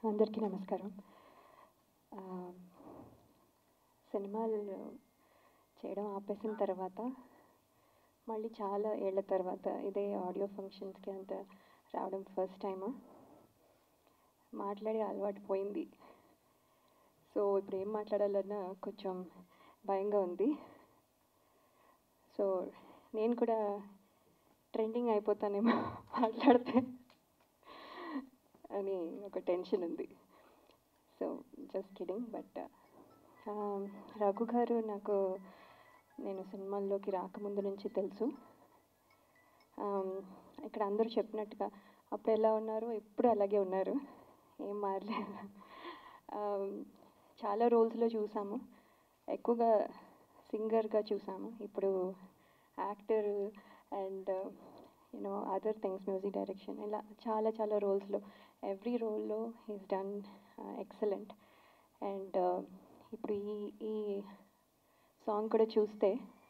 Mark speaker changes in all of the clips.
Speaker 1: అందరికీ నమస్కారం ఆ, సినిమాలు చేయడం ఆపేసిన తర్వాత మళ్ళీ చాలా ఏళ్ళ తర్వాత ఇదే ఆడియో ఫంక్షన్స్కి అంత రావడం ఫస్ట్ టైం మాట్లాడే అలవాటు పోయింది సో ఇప్పుడు ఏం మాట్లాడాలన్నా కొంచెం భయంగా ఉంది సో నేను కూడా ట్రెండింగ్ అయిపోతానేమో మాట్లాడితే అని ఒక టెన్షన్ ఉంది so just kidding but Raghu garu నాకు నేను సినిమాల్లోకి రాకముందు నుంచి తెలుసు Um, ఇక్కడ అందరూ చెప్పినట్టుగా అప్పుడు ఎలా ఉన్నారు ఇప్పుడు అలాగే ఉన్నారు ఏం మారలేదు Um, చాలా రోల్స్లో చూసాము ఎక్కువగా సింగర్గా చూసాము ఇప్పుడు actor and you know other things music direction ఇలా చాలా చాలా రోల్స్లో ఎవ్రీ రోల్లో హీస్ డన్ ఎక్సలెంట్ అండ్ ఇప్పుడు ఈ ఈ సాంగ్ కూడా చూస్తే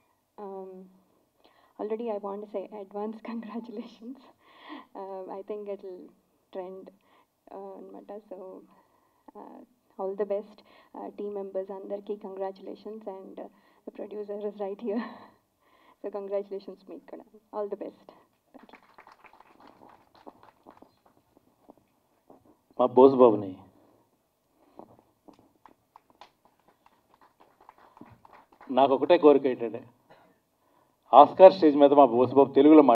Speaker 1: already I want say advance congratulations I think it trend అనమాట so all the best team members అందరికీ congratulations and the producer is right here so congratulations మీకు కూడా all the best thank you
Speaker 2: మా బోస్ బాబుని నాకు ఒకటే కోరిక ఏంటంటే ఆస్కార్ స్టేజ్ మీద మా బోస్ బాబు తెలుగులో